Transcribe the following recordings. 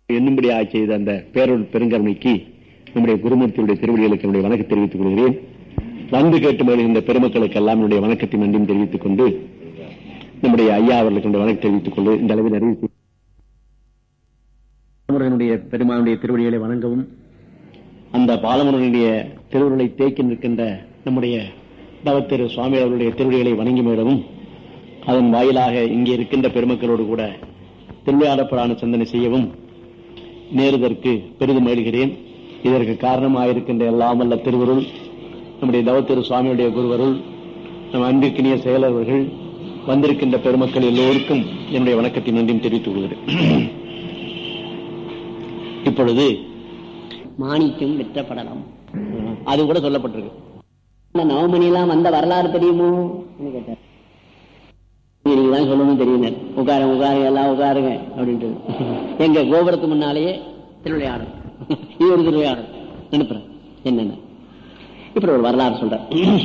என்னும்படி செய்த அந்த பேரொரு பெருங்கருணைக்கு நம்முடைய குருமூர்த்தியுடைய திருவடிகளுக்கு என்னுடைய வணக்கம் தெரிவித்துக் கொள்கிறேன் வந்து கேட்டு மகிழ்கின்ற பெருமக்களுக்கு எல்லாம் என்னுடைய வணக்கத்தை நன்றியும் தெரிவித்துக் கொண்டு நம்முடைய ஐயா அவர்களுக்கு என்னுடைய வணக்கம் தெரிவித்துக் கொண்டு இந்த அளவில் அறிவித்து பாலமுருகனுடைய பெருமானுடைய திருவடிகளை வணங்கவும் அந்த பாலமுருகனுடைய திருவுருளை தேக்கி நிற்கின்ற நம்முடைய தவத்திரு சுவாமி அவர்களுடைய திருவடிகளை வணங்கி மீளவும் அதன் வாயிலாக இங்கே இருக்கின்ற பெருமக்களோடு கூட திருவிளையாடப்படான சிந்தனை செய்யவும் நேருதற்கு பெரிதும் மகிழ்கிறேன் இதற்கு காரணமாயிருக்கின்ற எல்லாம் அல்ல திருவருள் நம்முடைய தவத்திரு சுவாமியுடைய குருவருள் நம் அன்பிற்கினிய செயலர்கள் வந்திருக்கின்ற பெருமக்கள் எல்லோருக்கும் என்னுடைய வணக்கத்தை நன்றியும் தெரிவித்துக் கொள்கிறேன் இப்பொழுது மாணிக்கம் வெற்றப்படலாம் அது கூட சொல்லப்பட்டிருக்கு இந்த நவமணிலாம் வந்த வரலாறு தெரியுமோ கேட்டார் நீங்க தான் சொல்லணும் தெரியுங்க உட்காருங்க உட்காருங்க எல்லாம் உட்காருங்க அப்படின்ட்டு எங்க கோபுரத்து முன்னாலேயே திருவிளையாடல் இது ஒரு திருவிளையாடல் அனுப்புறேன் என்னென்ன இப்படி ஒரு வரலாறு சொல்ற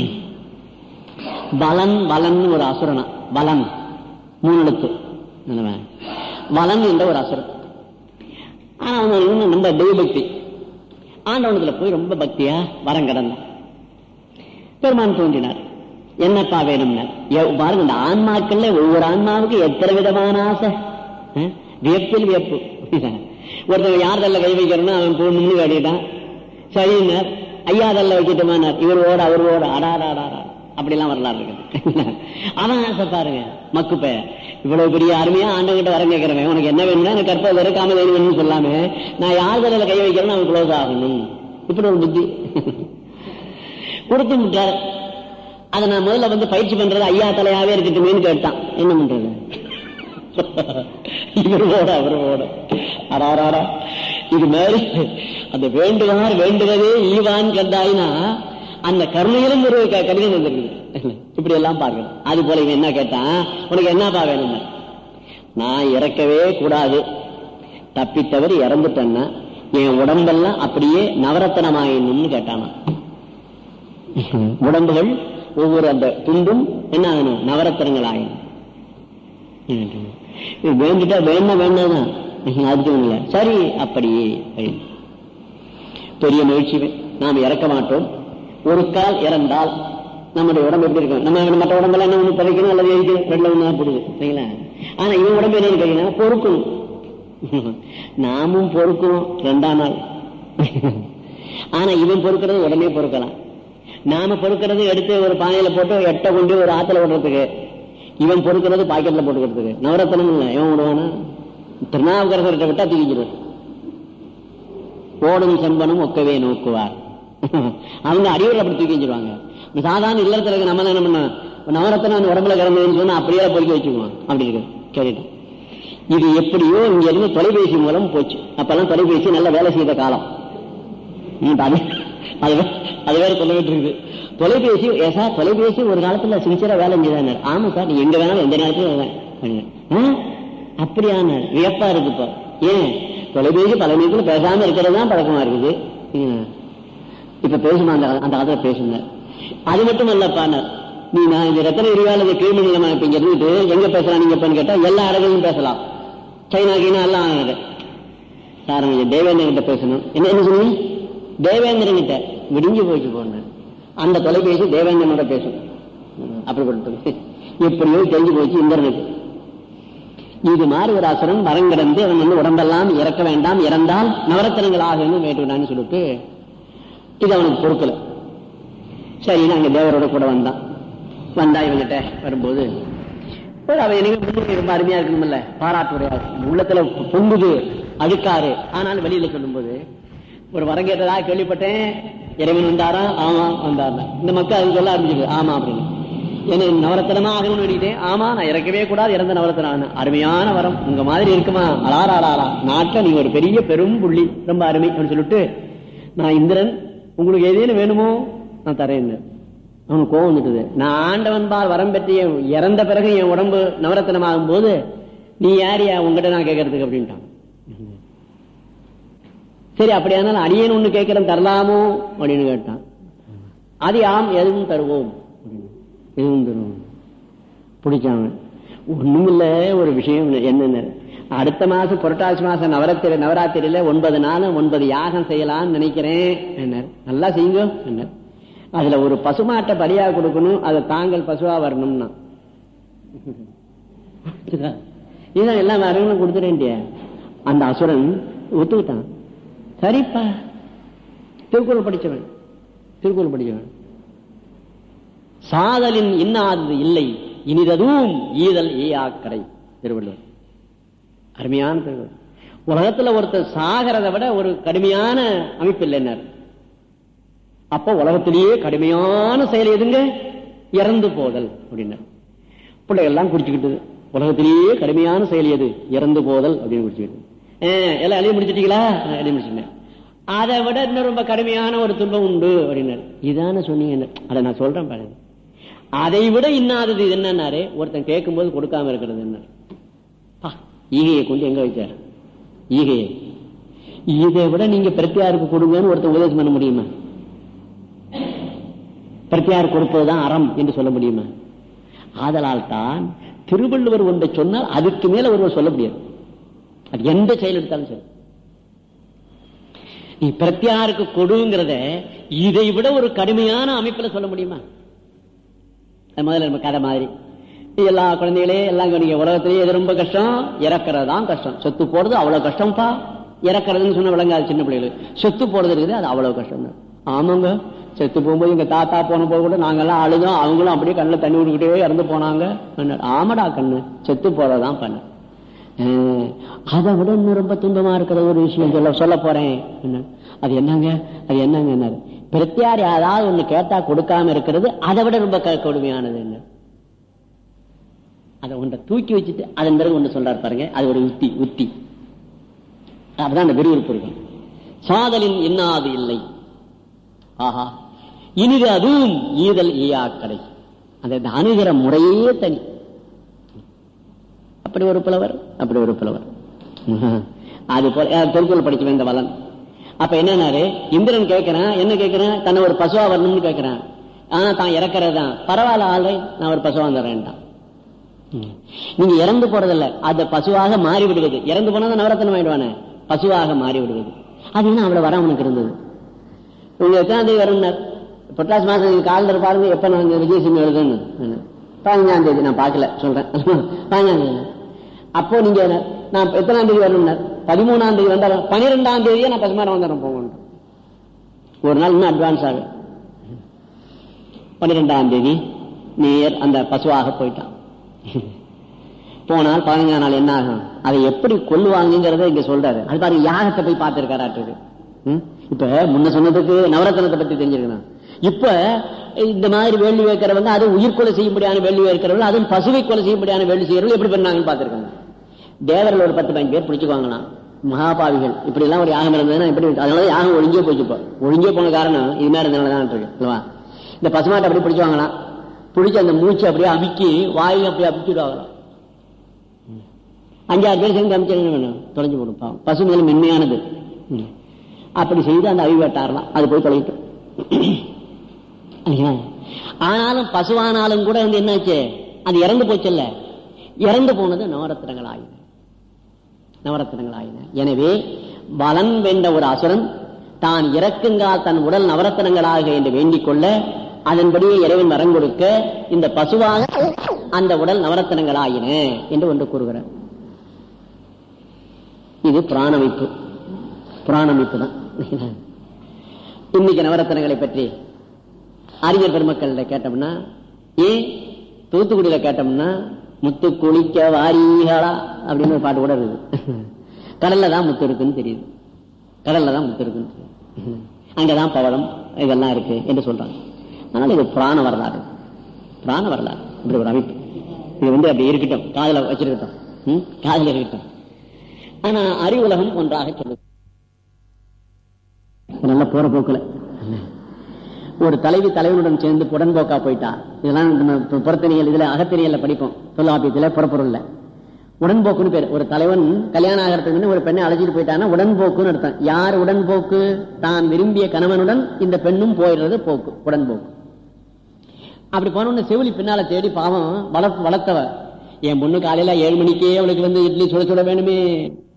பலன் பலன் ஒரு அசுரனா பலன் மூணு எழுத்து என்னவா? வலன் என்ற ஒரு அசுரன் ஆனா அவன் இன்னும் ரொம்ப தெய்வபக்தி ஆண்டவனத்துல போய் ரொம்ப பக்தியா வரம் கடந்தான் பெருமான் தோன்றினார் என்னப்பா வேணும்னார் எவ்- பாருங்க இந்த ஆன்மாக்கள்ல ஒவ்வொரு ஆன்மாவுக்கு எத்தனை விதமான ஆசை அஹ்? வியப்பில் வியப்பு ஒருத்தன் யார் தள்ள கை வைக்கிறோம்னா அவன் போகணும்னு கேட்டுட்டான் சரின்னார் ஐயா தள்ள வைக்கட்டுமானார் இவர் ஓட அவர் ஓட அடாடாடா அப்படிலாம் வரலாறு இருக்குது அவன் ஆசை பாருங்க மக்கு பைய இவ்வளவு பெரிய அருமையா ஆண்டவங்கிட்ட வரம் கேட்கிறவன் உனக்கு என்ன வேணும்னா எனக்கு கற்ப வேறு காமதேனி வேணும்னு சொல்லாம நான் யார் தலையில கை வைக்கிறேன்னு அவன் க்ளோஸ் ஆகணும் இப்படி ஒரு புத்தி கொடுத்து விட்டார் அதை நான் முதல்ல வந்து பயிற்சி பண்றது ஐயா தலையாவே இருக்கட்டுமேன்னு கேட்டான் என்ன பண்றது இவர் ஓட அவர் ஓட அடாராடா இது மாதிரி அந்த வேண்டுவார் வேண்டுவதே ஈவான் கண்டாயினா அந்த கருணையிலும் ஒரு க- கடிதம் வந்திருக்குது இப்படி எல்லாம் பார்க்கணும் அது போல இவன் என்ன கேட்டான் உனக்கு என்னப்பா வேணும் நான் இறக்கவே கூடாது தப்பித்தவர் இறந்துட்டேன்னா என் உடம்பெல்லாம் அப்படியே நவரத்தனமாயினும்னு கேட்டானா உடம்புகள் ஒவ்வொரு அந்த துண்டும் என்ன ஆகணும் நவரத்தனங்கள் ஆகணும் இது வேண்டிட்டா வேணா வேண்டாதான் அதுக்கு இல்லை சரி அப்படியே அப்படின்னு. பெரிய மகிழ்ச்சி நாம் இறக்க மாட்டோம் ஒரு கால் இறந்தால் நம்முடைய உடம்பு எப்படி இருக்கும் நம்ம மற்ற உடம்பெல்லாம் என்ன ஒண்ணு துவைக்கணும் அல்லது எரிக்கணும் ரெண்டுல ஒண்ணு தான் போடுது சரிங்களா ஆனா இவன் உடம்பு என்னன்னு கேட்டீங்கன்னா பொறுக்கணும் நாமும் பொறுக்கிறோம் ரெண்டாம் நாள் ஆனா இவன் பொறுக்கிறது உடனே பொறுக்கலாம் நாம பொறுக்கிறது எடுத்து ஒரு பானையில போட்டு எட்டை கொண்டு ஒரு ஆத்துல விடுறதுக்கு இவன் பொறுக்கிறது பாக்கெட்ல போட்டுக்கிறதுக்கு நவரத்தனம் இல்லை இவன் விடுவானா திருநாவுக்கரசர்கிட்ட விட்டா தூக்கிக்கிறது ஓடும் செம்பனும் ஒக்கவே நோக்குவார் அவங்க அடியோடு அப்படி தூக்கி வச்சிருவாங்க சாதாரண இல்லத்துல இருக்க நம்ம தான் என்ன பண்ண நவரத்தனம் உடம்புல கிடந்ததுன்னு சொன்னா அப்படியே பொறுக்கி வச்சுக்குவோம் அப்படி இருக்கு கேட்டுட்டோம் இது எப்படியோ இங்க இருந்து தொலைபேசி மூலம் போச்சு அப்பெல்லாம் தொலைபேசி நல்ல வேலை செய்த காலம் ம், அது அது வே- அது வேற சொல்ல இருக்குது தொலைபேசி ஏ சார் தொலைபேசி ஒரு காலத்துல சின்சியரா வேலை செஞ்சுதாங்க ஆமா சார் நீ எங்க வேணாலும் எந்த நேரத்திலும் வேலை பண்ணுங்க. ஆ? அப்படியான வியப்பா இருக்கு இப்ப ஏன் தொலைபேசி பல நேரத்துல பேசாம இருக்கிறது தான் பழக்கமா இருக்குது ம். இப்ப பேசுமா அந்த அந்த காலத்துல பேசுங்க அது மட்டும் அல்லப்பா நீ நான் இந்த ரத்தன எரிவால கீழ்மை நிலமா இப்ப இங்க இருந்துட்டு எங்க பேசலாம் நீங்க எப்பன்னு கேட்டா எல்லா இடங்களிலும் பேசலாம் சைனா கீனா எல்லாம் ஆகுது சார் நீங்க தேவேந்திரன் கிட்ட பேசணும் என்ன என்ன சொன்னீங்க தேவேந்திரன் கிட்ட விடிஞ்சு போச்சு போன அந்த தொலைபேசி தேவேந்திரனோட பேசும் அப்படிப்பட்டது எப்படியோ தெரிஞ்சு போச்சு இந்திரனுக்கு இது மாதிரி ஒரு அசுரன் மரம் கிடந்து அவன் வந்து உடம்பெல்லாம் இறக்க வேண்டாம் இறந்தால் நவரத்தனங்கள் ஆகணும் வேண்டுவிடான்னு சொல்லிட்டு இது அவனுக்கு பொறுக்கல சரி நாங்க தேவரோட கூட வந்தான் வந்தா இவங்கிட்ட வரும்போது ஒரு அவன் எனக்கு முன்னுரிமை ரொம்ப அருமையா இருக்கணும்ல பாராட்டுரையா உள்ளத்துல பொங்குது அழுக்காரு ஆனாலும் வெளியில சொல்லும்போது ஒரு வரம் கேட்டதா கேள்விப்பட்டேன் இறைவன் வந்தாரா ஆமா வந்தார் இந்த மக்கள் அது சொல்ல ஆரம்பிச்சது ஆமா அப்படின்னு என்ன நவரத்தனமா ஆகணும்னு வேண்டிட்டேன் ஆமா நான் இறக்கவே கூடாது இறந்த நவரத்தன அருமையான வரம் உங்க மாதிரி இருக்குமா அலாரா அலாரா நாட்டில் நீங்க ஒரு பெரிய பெரும் புள்ளி ரொம்ப அருமை அப்படின்னு சொல்லிட்டு நான் இந்திரன் உங்களுக்கு ஏதேனும் வேணுமோ நான் தரேன் அவனுக்கு கோவம் வந்துட்டுது நான் ஆண்டவன் பால் வரம் பெற்று என் இறந்த பிறகு என் உடம்பு நவரத்தனமாகும் போது நீ யாரியா உங்ககிட்ட நான் கேட்கறதுக்கு அப்படின்ட்டான் சரி அப்படியானாலும் அடியேன் ஒண்ணு கேட்கிறேன் தரலாமோ அப்படின்னு கேட்டான் அது ஆம் எதுவும் தருவோம் அப்படின்னு. எதுவும் தருவோம் பிடிச்சாங்க ஒண்ணுமில்ல ஒரு விஷயம் என்னென்ன அடுத்த மாசம் புரட்டாசி மாசம் நவராத்திரி நவராத்திரியில ஒன்பது நாள் ஒன்பது யாகம் செய்யலாம்னு நினைக்கிறேன் என்ன நல்லா செய்யுங்க என்ன அதுல ஒரு பசுமாட்டை பலியா கொடுக்கணும் அதை தாங்கள் பசுவா வரணும்னா இதுதான் எல்லா வரங்களும் கொடுத்துட்டேன் அந்த அசுரன் ஒத்துக்கிட்டான் சரிப்பா திருக்குறள் படிச்சவன் திருக்குறள் படிச்சவன் சாதலின் இன்னாதது இல்லை இனிததும் ஈதல் ஏயாக்கடை திருவள்ளுவர் அருமையான திருவள்ளுவர் உலகத்துல ஒருத்தர் சாகிறத விட ஒரு கடுமையான அமைப்பு இல்லைன்னார் அப்ப உலகத்திலேயே கடுமையான செயல் எதுங்க இறந்து போதல் அப்படின்னார் பிள்ளைகள் எல்லாம் குடிச்சுக்கிட்டு உலகத்திலேயே கடுமையான செயல் எது இறந்து போதல் அப்படின்னு குடிச்சுக்கிட்டு "ஆ, எல்லாம் எழுதி முடிச்சிட்டீங்களா "ஆ, எழுதி முடிச்சுட்டேன் அதை விட இன்னும் ரொம்ப கடுமையான ஒரு துன்பம் உண்டு அப்படின்னாரு இதானே சொன்னீங்க அதை நான் சொல்றேன் பாருங்க அதை விட இன்னாதது இது என்னன்னாரு ஒருத்தன் கேட்கும்போது கொடுக்காம இருக்கிறது என்ன பா, ஈகையை கொண்டு எங்க வச்சார் ஈகையை இதை விட நீங்க பிரத்தியாருக்கு கொடுங்கன்னு ஒருத்தன் உபதேசம் பண்ண முடியுமா பிரத்தியார் கொடுப்பதுதான் அறம் என்று சொல்ல முடியுமா ஆதலால் தான் திருவள்ளுவர் ஒன்றை சொன்னால் அதுக்கு மேல ஒருவர் சொல்ல முடியாது அது எந்த செயல் எடுத்தாலும் சரி நீ பிரத்தியாருக்கு கொடுங்கிறத இதை விட ஒரு கடுமையான அமைப்புல சொல்ல முடியுமா அது முதல்ல நம்ம கதை மாதிரி எல்லா குழந்தைகளே எல்லாம் கவனிக்க உலகத்திலேயே எது ரொம்ப கஷ்டம் இறக்குறது தான் கஷ்டம் சொத்து போறது அவ்வளவு கஷ்டம்ப்பா இறக்குறதுன்னு சொன்ன விளங்காது சின்ன பிள்ளைகளுக்கு சொத்து போறது இருக்குது அது அவ்வளவு கஷ்டம் ஆமாங்க செத்து போகும்போது எங்க தாத்தா போன போது கூட நாங்கெல்லாம் அழுதோம் அவங்களும் அப்படியே கண்ணில் தண்ணி விட்டுக்கிட்டே இறந்து போனாங்க சொன்னார். ஆமாடா கண்ணு செத்து போறதான் பண்ண அஹ், அதை விட இன்னும் ரொம்ப துன்பமா இருக்கிற ஒரு விஷயம் சொல்ல சொல்ல போறேன் என்ன அது என்னங்க அது என்னங்க என்ன பிரத்தியார் யாராவது ஒண்ணு கேட்டா கொடுக்காம இருக்கிறது அதை விட ரொம்ப க- கொடுமையானது என்ன அதை ஒன்றை தூக்கி வச்சுட்டு அதன் பிறகு ஒன்று சொல்றாரு பாருங்க அது ஒரு உத்தி உத்தி அப்பதான் அந்த விறுவிறுப்பு இருக்கும் சாதலின் இன்னாது இல்லை ஆஹா இனிது அதுவும் ஈதல் ஈயாக்கடை அந்த அந்த அணுகிற முறையே தனி அப்படி ஒரு புலவர் அப்படி ஒரு புலவர் அது போல அஹ், திருக்குறள் படிக்க வேந்த வளன் அப்ப என்னன்னாரு இந்திரன் கேட்கிறான் என்ன கேட்கிறான் தன்னை ஒரு பசுவா வரணும்னு கேட்கிறான் ஆனா தான் இறக்குறது தான் பரவாயில்ல ஆளு நான் ஒரு பசுவா வந்துடுறேன்டான் ம். நீங்க இறந்து போறதில்ல அது பசுவாக மாறி விடுவது இறந்து போனா தான் நவரத்தனம் ஆயிடுவானே பசுவாக மாறி விடுவது அது என்ன அவ்வளவு வர அவனுக்கு இருந்தது உங்க எத்தனாம் தேதி வரும்னார் பொட்டாசி மாசம் நீங்க காலில் பாருங்க எப்ப நான் இந்த விஜயசிம்மி எழுதுன்னு பதினஞ்சாம் தேதி நான் பார்க்கல சொல்றேன் பதினஞ்சாம் தேதி அப்போ நீங்க நான் எத்தனாம் தேதி வரணும்னார் பதிமூணாம் தேதி வந்தாலும் பனிரெண்டாம் தேதியே நான் பசுமாடம் வந்துடுறேன் போங்க ஒரு நாள் இன்னும் அட்வான்ஸ் ஆகும் பன்னிரெண்டாம் தேதி நேர் அந்த பசுவாக போயிட்டான் போனால் பதினஞ்சாம் நாள் என்ன ஆகும் அதை எப்படி கொல்லுவாங்கிறத இங்க சொல்றாரு அது பாருங்க யாகத்தை போய் பார்த்திருக்காராட்டு இப்ப முன்ன சொன்னதுக்கு நவரத்தனத்தை பத்தி தெரிஞ்சிருக்கணும் இப்ப இந்த மாதிரி வேள்வி வைக்கிறவங்க அது உயிர்கொலை செய்யும்படியான வேள்வி வைக்கிறவங்க அதுவும் பசுவை கொலை செய்யும்படியான வேள்வி செய்யறவங்க எப்படி பண்ணாங்கன்னு பார்த்திருக்காங்க தேவர்கள் ஒரு பத்து பதினஞ்சு பேர் பிடிச்சுக்குவாங்களாம் மகாபாவிகள் இப்படி எல்லாம் ஒரு யாகம் இருந்ததுன்னா எப்படி அதனால யாகம் ஒழிஞ்சே போச்சு இப்போ ஒழிஞ்சே போன காரணம் இது மாதிரி இருந்தனால தான் இருக்கு இல்லவா இந்த பசுமாட்டை அப்படி பிடிச்சுவாங்களாம் பிடிச்சி அந்த மூச்சை அப்படியே அமுக்கி வாயை அப்படியே அமுக்கிடுவாங்களாம் அஞ்சாறு பேர் சேர்ந்து அமைச்சர் என்ன வேணும் தொலைஞ்சு கொடுப்பான் பசு மேல மென்மையானது ம். அப்படி செய்து அந்த அவி வெட்டாரலாம் அது போய் தொலைட்டும் இல்லையா? ஆனாலும் பசுவானாலும் கூட வந்து என்னாச்சு அது இறந்து போச்சுல்ல இறந்து போனது நவரத்தினங்கள் ஆயின நவரத்தினங்கள் ஆயின எனவே பலன் வென்ற ஒரு அசுரன் தான் இறக்குங்கால் தன் உடல் நவரத்தினங்களாக என்று வேண்டிக் கொள்ள அதன்படியே இறைவன் வரம் கொடுக்க இந்த பசுவாக அந்த உடல் நவரத்தினங்களாயின என்று ஒன்று கூறுகிறார் இது புராணமைப்பு புராணமைப்பு தான் இன்னைக்கு நவரத்தனங்களை பற்றி அறிஞர் பெருமக்கள் கேட்டோம்னா ஏன் தூத்துக்குடியில கேட்டோம்னா முத்து குளிக்க வாரீகளா அப்படின்னு ஒரு பாட்டு கூட இருக்குது கடல்ல தான் முத்து இருக்குன்னு தெரியுது கடல்ல தான் முத்து இருக்குன்னு தெரியுது அங்கதான் பவளம் இதெல்லாம் இருக்கு என்று சொல்றாங்க அதனால இது புராண வரலாறு புராண வரலாறு இப்படி ஒரு அமைப்பு இது வந்து அப்படி இருக்கட்டும் காதல வச்சிருக்கட்டும் ம்? காதுல இருக்கட்டும் ஆனா அறிவுலகம் ஒன்றாக சொல்லுது நல்ல போற போக்குல ஒரு தலைவி தலைவனுடன் சேர்ந்து உடன்போக்கா போயிட்டா இதெல்லாம் நம்ம பு- புறத்தினியல் இதுல அகத்தினியல்ல படிப்போம் தொல்லாப்பியத்துல புறப்பொருள்ல உடன்போக்குன்னு பேர் ஒரு தலைவன் கல்யாணம் ஆகிறதுக்கு முன்ன ஒரு பெண்ணை அழைச்சிட்டு போயிட்டான்னா உடன்போக்குன்னு அர்த்தம் யார் உடன்போக்கு தான் விரும்பிய கணவனுடன் இந்த பெண்ணும் போயிடுறது போக்கு உடன்போக்கு அப்படி போன செவிலி பின்னால தேடி பாவம் வளர்த்து வளர்த்தவ என் பொண்ணு காலையில ஏழு மணிக்கே அவளுக்கு வந்து இட்லி சுட சுட வேணுமே